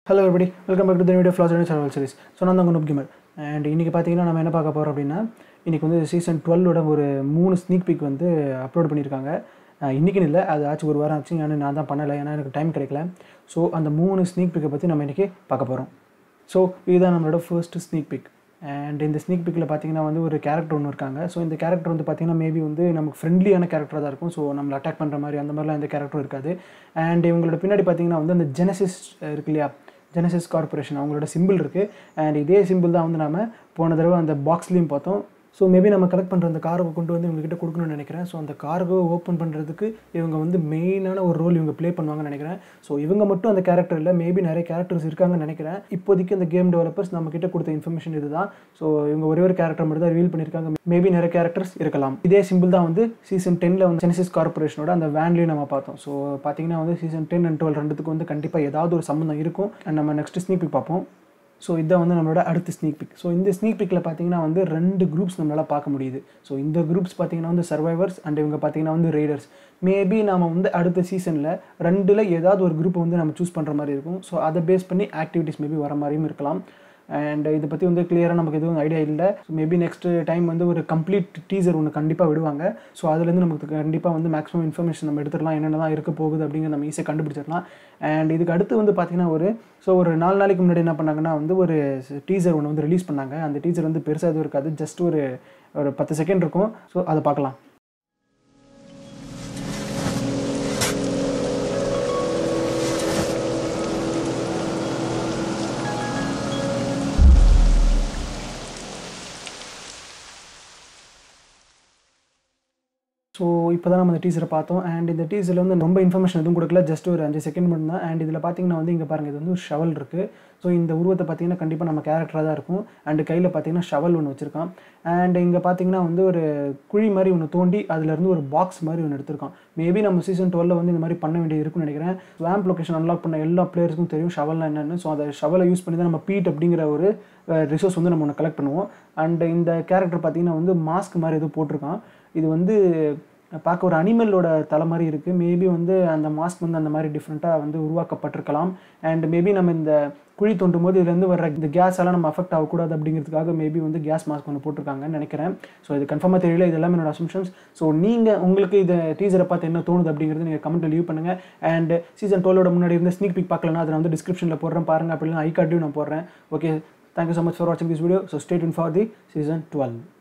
hello everybody welcome back to the video flash and survival series so நான் தான் உங்கள் gamer and இன்றைக்கி பார்த்தீங்கன்னா நம்ம என்ன பார்க்க போகிறோம் அப்படின்னா இன்றைக்கி வந்து சீசன் டுவெல்லோட ஒரு மூணு ஸ்னீக் பிக் வந்து அப்லோட் பண்ணியிருக்காங்க இன்றைக்கின்னு இல்லை அது ஆச்சு ஒரு வாரம் ஆச்சு ஆனால் நான் தான் பண்ணலை ஏன்னா எனக்கு டைம் கிடைக்கல ஸோ அந்த மூணு ஸ்னீக் பிக்கை பற்றி நம்ம இன்றைக்கி பார்க்க போகிறோம் ஸோ இதுதான் நம்மளோட ஃபர்ஸ்ட் ஸ்னீக் பிக் அண்ட் இந்த ஸ்னீக் பிக்கில் பார்த்தீங்கன்னா வந்து ஒரு கேரக்டர் ஒன்று இருக்காங்க ஸோ இந்த கேரக்டர் வந்து பார்த்தீங்கன்னா மேபி வந்து நமக்கு ஃப்ரெண்ட்லியான கேரக்டராக தான் இருக்கும் ஸோ நம்மளை அட்டாக் பண்ணுற மாதிரி அந்த மாதிரிலாம் எந்த கேரக்டரும் இருக்காது அண்ட் இவங்களோட பின்னாடி பார்த்தீங்கன்னா வந்து அந்த ஜெனசிஸ் இருக்கு இல்லையா ஜெனசிஸ் கார்பரேஷன் அவங்களோட சிம்பிள் இருக்குது அண்ட் இதே சிம்பிள் தான் வந்து நம்ம போன தடவை அந்த பாக்ஸ்லேயும் பார்த்தோம் ஸோ மேபி நம்ம கலெக்ட் பண்ணுற அந்த கார்கோ கொண்டு வந்து இவங்ககிட்ட கொடுக்கணும்னு நினைக்கிறேன் ஸோ அந்த கார்கோ ஓப்பன் பண்ணுறதுக்கு இவங்க வந்து மெயினான ஒரு ரோல் இவங்க ப்ளே பண்ணுவாங்கன்னு நினைக்கிறேன் ஸோ இவங்க மட்டும் அந்த கேரக்டர் இல்லை மேபி நிறைய கேரக்டர்ஸ் இருக்காங்கன்னு நினைக்கிறேன் இப்போதைக்கு அந்த கேம் டெவலப்பர்ஸ் நம்ம கிட்ட கொடுத்த இன்ஃபர்மேஷன் இதுதான் ஸோ இவங்க ஒரே ஒரு கேரக்டர் மட்டும் தான் ரிவீல் பண்ணியிருக்காங்க மேபி நிறைய கேரக்டர்ஸ் இருக்கலாம் இதே சிம்பிள் தான் வந்து சீசன் டென்னில் வந்து ஜெனசிஸ் கார்பரேஷனோட அந்த வேன்லேயும் நம்ம பார்த்தோம் ஸோ பார்த்தீங்கன்னா வந்து சீசன் டென் அண்ட் டுவெல் ரெண்டுத்துக்கு வந்து கண்டிப்பாக ஏதாவது ஒரு சம்மந்தம் இருக்கும் அண்ட் நம்ம நெக்ஸ்ட் ஸ்னீக் பிக் பார்ப்போம் ஸோ இதான் வந்து நம்மளோட அடுத்த ஸ்னீக் பிக் ஸோ இந்த ஸ்னீக் பிக்கில் பார்த்தீங்கன்னா வந்து ரெண்டு குரூப்ஸ் நம்மளால் பார்க்க முடியுது ஸோ இந்த குரூப்ஸ் பார்த்தீங்கன்னா வந்து சர்வைவர்ஸ் அண்ட் இவங்க பார்த்தீங்கன்னா வந்து ரைடர்ஸ் மேபி நாம் வந்து அடுத்த சீசனில் ரெண்டில் ஏதாவது ஒரு குரூப்பை வந்து நம்ம சூஸ் பண்ணுற மாதிரி இருக்கும் ஸோ அதை பேஸ் பண்ணி ஆக்டிவிட்டீஸ் மேபி வர மாதிரியும் இருக்கலாம் அண்ட் இதை பற்றி வந்து கிளியராக நமக்கு எதுவும் ஐடியா இல்லை ஸோ மேபி நெக்ஸ்ட் டைம் வந்து ஒரு கம்ப்ளீட் டீசர் ஒன்று கண்டிப்பாக விடுவாங்க ஸோ அதுலேருந்து நமக்கு கண்டிப்பாக வந்து மேக்ஸிமம் இன்ஃபர்மேஷன் நம்ம எடுத்துடலாம் என்னென்ன தான் இருக்க போகுது அப்படிங்கிற நம்ம ஈஸியாக கண்டுபிடிச்சிடலாம் அண்ட் இதுக்கு அடுத்து வந்து பார்த்திங்கன்னா ஒரு ஸோ ஒரு நாலு நாளைக்கு முன்னாடி என்ன பண்ணாங்கன்னா வந்து ஒரு டீசர் ஒன்று வந்து ரிலீஸ் பண்ணாங்க அந்த டீசர் வந்து பெருசாக எதுவும் இருக்காது ஜஸ்ட் ஒரு ஒரு பத்து செகண்ட் இருக்கும் ஸோ அதை பார்க்கலாம் ஸோ இப்போ தான் நம்ம இந்த டீசரை பார்த்தோம் அண்ட் இந்த டீசரில் வந்து ரொம்ப இன்ஃபர்மேஷன் எதுவும் கொடுக்கல ஜஸ்ட் ஒரு அஞ்சு செகண்ட் மட்டும் தான் அண்ட் இதில் பார்த்தீங்கன்னா வந்து இங்கே பாருங்கள் இது வந்து ஒரு ஷவல் இருக்குது ஸோ இந்த உருவத்தை பார்த்தீங்கன்னா கண்டிப்பாக நம்ம கேரக்டராக தான் இருக்கும் அண்ட் கையில் பார்த்தீங்கன்னா ஷவல் ஒன்று வச்சுருக்கான் அண்ட் இங்கே பார்த்தீங்கன்னா வந்து ஒரு குழி மாதிரி ஒன்று தோண்டி அதுலேருந்து ஒரு பாக்ஸ் மாதிரி ஒன்று எடுத்திருக்கான் மேபி நம்ம சீசன் டுவெல்ல வந்து இந்த மாதிரி பண்ண வேண்டியது இருக்குன்னு நினைக்கிறேன் ஸ்வாம்ப் லொக்கேஷன் அன்லாக் பண்ண எல்லா பிளேயருக்கும் தெரியும் ஷவல்னா என்னென்னு ஸோ அதை ஷவலை யூஸ் பண்ணி தான் நம்ம பீட் அப்படிங்கிற ஒரு ரிசோர்ஸ் வந்து நம்ம ஒன்று கலெக்ட் பண்ணுவோம் அண்ட் இந்த கேரக்டர் பார்த்தீங்கன்னா வந்து மாஸ்க் மாதிரி எதுவும் போட்டிருக்கான் இது வந்து பார்க்க ஒரு அனிமலோட தலை மாதிரி இருக்குது மேபி வந்து அந்த மாஸ்க் வந்து அந்த மாதிரி டிஃப்ரெண்ட்டாக வந்து உருவாக்கப்பட்டிருக்கலாம் அண்ட் மேபி நம்ம இந்த குழி தோண்டும் போது இதுலேருந்து வர இந்த கேஸ் எல்லாம் நம்ம அஃபெக்ட் ஆகக்கூடாது அப்படிங்கிறதுக்காக மேபி வந்து கேஸ் மாஸ்க் ஒன்று போட்டிருக்காங்கன்னு நினைக்கிறேன் ஸோ இது கன்ஃபார்மாக தெரியல இது எல்லாமே என்னோட அசம்ஷன்ஸ் ஸோ நீங்கள் உங்களுக்கு இந்த டீசரை பார்த்து என்ன தோணுது அப்படிங்கிறது நீங்கள் கமெண்ட்டில் லீவ் பண்ணுங்கள் அண்ட் சீசன் டுவெலோட முன்னாடி இருந்து ஸ்னீக் பிக் பார்க்கலன்னா அதை நான் வந்து டிஸ்கிரிப்ஷனில் போடுறேன் பாருங்கள் அப்படின்னா ஐ கார்டையும் நான் போடுறேன் okay thank you so much for வாட்சிங் this video so stayed in for the season twelve